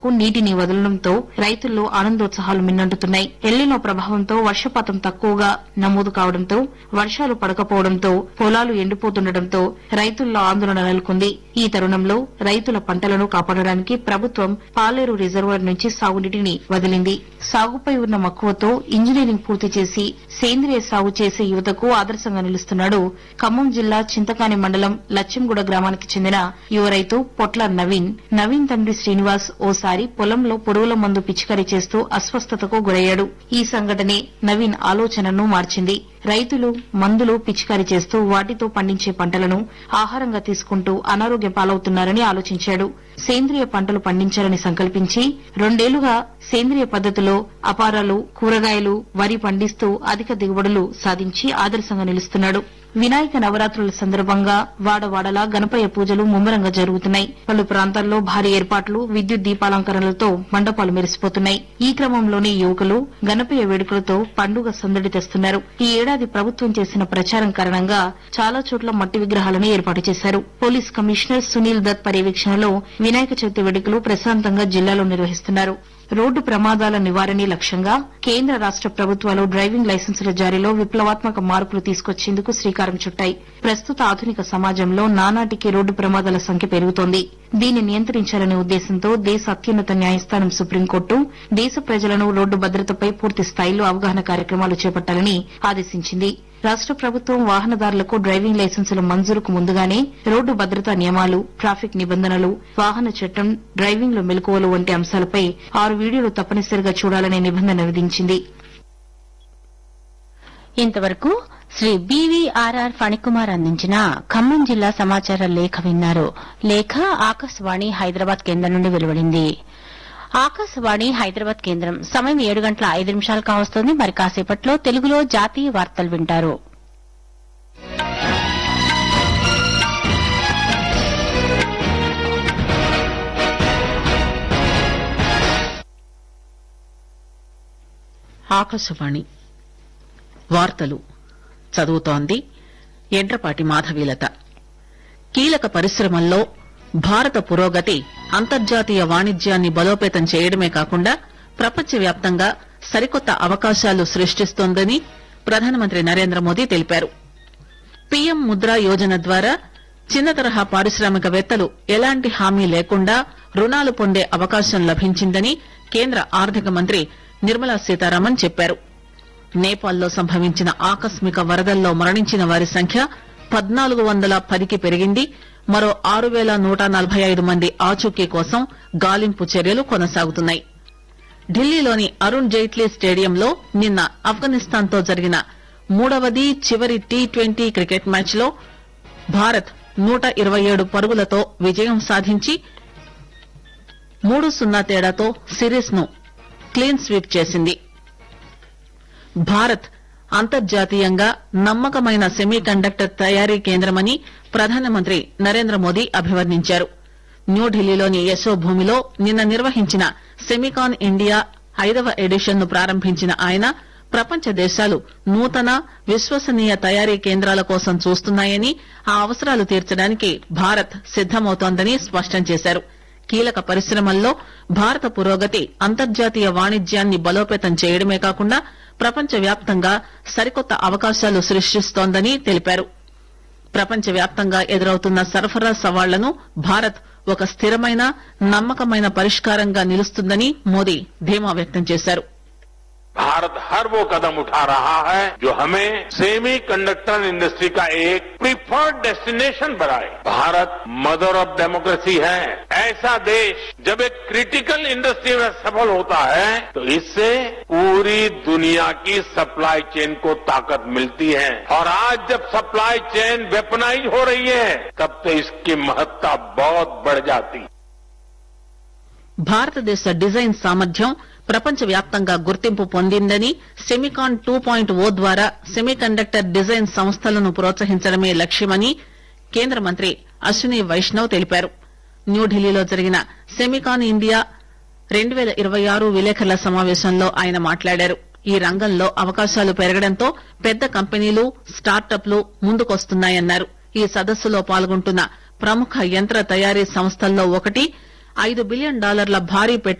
కు నీటిని వదలడంతో రైతుల్లో ఆనందోత్సాహాలు మిన్నంటుతున్నాయి ఎల్లినో ప్రభావంతో వర్షపాతం తక్కువగా నమోదు కావడంతో వర్షాలు పడకపోవడంతో పొలాలు ఎండిపోతుండటంతో రైతుల్లో ఆందోళన నెలకొంది ఈ తరుణంలో రైతుల పంటలను కాపాడడానికి ప్రభుత్వం పాలేరు రిజర్వాయర్ నుంచి సాగునీటిని వదిలింది సాగుపై ఉన్న మక్కువతో ఇంజనీరింగ్ పూర్తి చేసి సేంద్రియ సాగు చేసే యువతకు ఆదర్శంగా నిలుస్తున్నాడు ఖమ్మం జిల్లా చింతకాని మండలం లచ్చంగూడ గ్రామానికి చెందిన యువ రైతు పొట్ల నవీన్ నవీన్ తండ్రి శ్రీనివాస్ ఓసారి పొలంలో పురుగుల మందు పిచికారీ చేస్తూ అస్వస్థతకు గురయ్యాడు ఈ సంఘటనే నవీన్ ఆలోచనను మార్చింది రైతులు మందులు పిచికారీ చేస్తూ వాటితో పండించే పంటలను ఆహారంగా తీసుకుంటూ అనారోగ్య పాలవుతున్నారని ఆలోచించాడు సేంద్రియ పంటలు పండించాలని సంకల్పించి రెండేళ్లుగా సేంద్రియ పద్దతిలో అపారాలు కూరగాయలు వరి పండిస్తూ అధిక దిగుబడులు సాధించి ఆదర్శంగా నిలుస్తున్నాడు వినాయక నవరాత్రుల సందర్భంగా వాడవాడలా గణపయ్య పూజలు ముమ్మరంగా జరుగుతున్నాయి పలు ప్రాంతాల్లో భారీ ఏర్పాట్లు విద్యుత్ దీపాలంకరణలతో మండపాలు మెరిసిపోతున్నాయి ఈ క్రమంలోనే యువకులు గణపయ్య వేడుకలతో పండుగ సందడి తెస్తున్నారు ఈ ఏడాది ప్రభుత్వం చేసిన ప్రచారం కారణంగా చాలా చోట్ల మట్టి విగ్రహాలను ఏర్పాటు చేశారు పోలీస్ కమిషనర్ సునీల్ దత్ పర్యవేక్షణలో వినాయక చవితి వేడుకలు ప్రశాంతంగా జిల్లాలో నిర్వహిస్తున్నారు రోడ్డు ప్రమాదాల నివారణే లక్ష్యంగా కేంద్ర రాష్ట ప్రభుత్వాలు డ్రైవింగ్ లైసెన్సుల జారీలో విప్లవాత్మక మార్పులు తీసుకొచ్చేందుకు శ్రీకారం చుట్టాయి ప్రస్తుత ఆధునిక సమాజంలో నానాటికి రోడ్డు ప్రమాదాల సంఖ్య పెరుగుతోంది దీన్ని నియంత్రించాలనే ఉద్దేశంతో దేశ అత్యున్నత న్యాయస్థానం సుప్రీంకోర్టు దేశ ప్రజలను రోడ్డు భద్రతపై పూర్తి స్థాయిలో అవగాహన కార్యక్రమాలు చేపట్టాలని ఆదేశించింది రాష్ట ప్రభుత్వం వాహనదారులకు డ్రైవింగ్ లైసెన్సుల మంజూరుకు ముందుగానే రోడ్డు భద్రతా నియమాలు ట్రాఫిక్ నిబంధనలు వాహన చట్టం డ్రైవింగ్ లో మెలకువలు వంటి అంశాలపై ఆరు వీడియోలు తప్పనిసరిగా చూడాలనే నిబంధన విధించింది ఇంతవరకు శ్రీ బీవీఆర్ఆర్ ఫణికుమార్ అందించిన ఖమ్మం జిల్లా సమాచార లేఖ విన్నారు లేఖ ఆకాశవాణి హైదరాబాద్ కేంద్రం నుండి వెలువడింది ఆకాశవాణి హైదరాబాద్ కేంద్రం సమయం ఏడు గంటల ఐదు నిమిషాలు కావస్తోంది మరి కాసేపట్లో తెలుగులో జాతీయ వార్తలు వింటారు ఆకాశవాణి వార్తలు చదువుతోంది ఎండ్రపాటి మాధవీలత కీలక పరిశ్రమల్లో భారత పురోగతి అంతర్జాతీయ వాణిజ్యాన్ని బలోపేతం చేయడమే కాకుండా ప్రపంచవ్యాప్తంగా సరికొత్త అవకాశాలు సృష్టిస్తోందని ప్రధానమంత్రి నరేంద్ర మోదీ తెలిపారు పీఎం ముద్రా యోజన ద్వారా చిన్న తరహా పారిశ్రామికవేత్తలు ఎలాంటి హామీ లేకుండా రుణాలు పొందే అవకాశం లభించిందని కేంద్ర ఆర్థిక మంత్రి నిర్మలా సీతారామన్ చెప్పారు నేపాల్లో సంభవించిన ఆకస్మిక వరదల్లో మరణించిన వారి సంఖ్య పద్నాలుగు వందల పదికి పెరిగింది మరో ఆరు పేల నూట నలభై ఐదు మంది ఆచూకీ కోసం గాలింపు చర్యలు కొనసాగుతున్నాయి ఢిల్లీలోని అరుణ్ జైట్లీ స్టేడియంలో నిన్న ఆఫ్ఘనిస్తాన్ తో జరిగిన మూడవది చివరి టీ ట్వంటీ క్రికెట్ మ్యాచ్ లో భారత్ నూట ఇరవై ఏడు పరుగులతో విజయం సాధించి మూడు సున్నా తేడాతో సిరీస్ ను క్లీన్ స్వీప్ చేసింది భారత్ అంతర్జాతీయంగా నమ్మకమైన సెమీ కండక్టర్ తయారీ కేంద్రమని ప్రధానమంత్రి నరేంద్ర మోదీ అభివర్ణించారు న్యూఢిల్లీలోని యశోభూమిలో నిన్న నిర్వహించిన సెమికాన్ ఇండియా ఐదవ ఎడిషన్ ను ప్రారంభించిన ఆయన ప్రపంచ దేశాలు నూతన విశ్వసనీయ తయారీ కేంద్రాల కోసం చూస్తున్నాయని ఆ అవసరాలు తీర్చడానికి భారత్ సిద్దమవుతోందని స్పష్టం చేశారు కీలక పరిశ్రమల్లో భారత పురోగతి అంతర్జాతీయ వాణిజ్యాన్ని బలోపేతం చేయడమే కాకుండా ప్రపంచవ్యాప్తంగా సరికొత్త అవకాశాలు సృష్టిస్తోందని తెలిపారు ప్రపంచవ్యాప్తంగా ఎదురవుతున్న సరఫరా సవాళ్లను భారత్ ఒక స్థిరమైన నమ్మకమైన పరిష్కారంగా నిలుస్తుందని మోదీ ధీమా వ్యక్తం చేశారు भारत हर वो कदम उठा रहा है जो हमें सेमी कंडक्टर इंडस्ट्री का एक प्रीफर्ड डेस्टिनेशन बनाए भारत मदर ऑफ डेमोक्रेसी है ऐसा देश जब एक क्रिटिकल इंडस्ट्री में सफल होता है तो इससे पूरी दुनिया की सप्लाई चेन को ताकत मिलती है और आज जब सप्लाई चेन वेपनाइज हो रही है तब तो इसकी महत्ता बहुत बढ़ जाती है భారతదేశ డిజైన్ సామర్థ్యం ప్రపంచవ్యాప్తంగా గుర్తింపు పొందిందని సెమికాన్ టూ పాయింట్ ఓ ద్వారా సెమీకండక్టర్ డిజైన్ సంస్థలను ప్రోత్సహించడమే లక్ష్యమని కేంద్ర మంత్రి అశ్విని వైష్ణవ్ తెలిపారు న్యూఢిల్లీలో జరిగిన సెమికాన్ ఇండియా రెండు పేల ఇరవై ఆరు విలేకరుల సమావేశంలో ఆయన మాట్లాడారు ఈ రంగంలో అవకాశాలు పెరగడంతో పెద్ద కంపెనీలు స్టార్టప్లు ముందుకొస్తున్నాయన్నారు ఈ సదస్సులో పాల్గొంటున్న ప్రముఖ యంత్ర తయారీ సంస్థల్లో ఒకటి ఐదు బిలియన్ డాలర్ల భారీ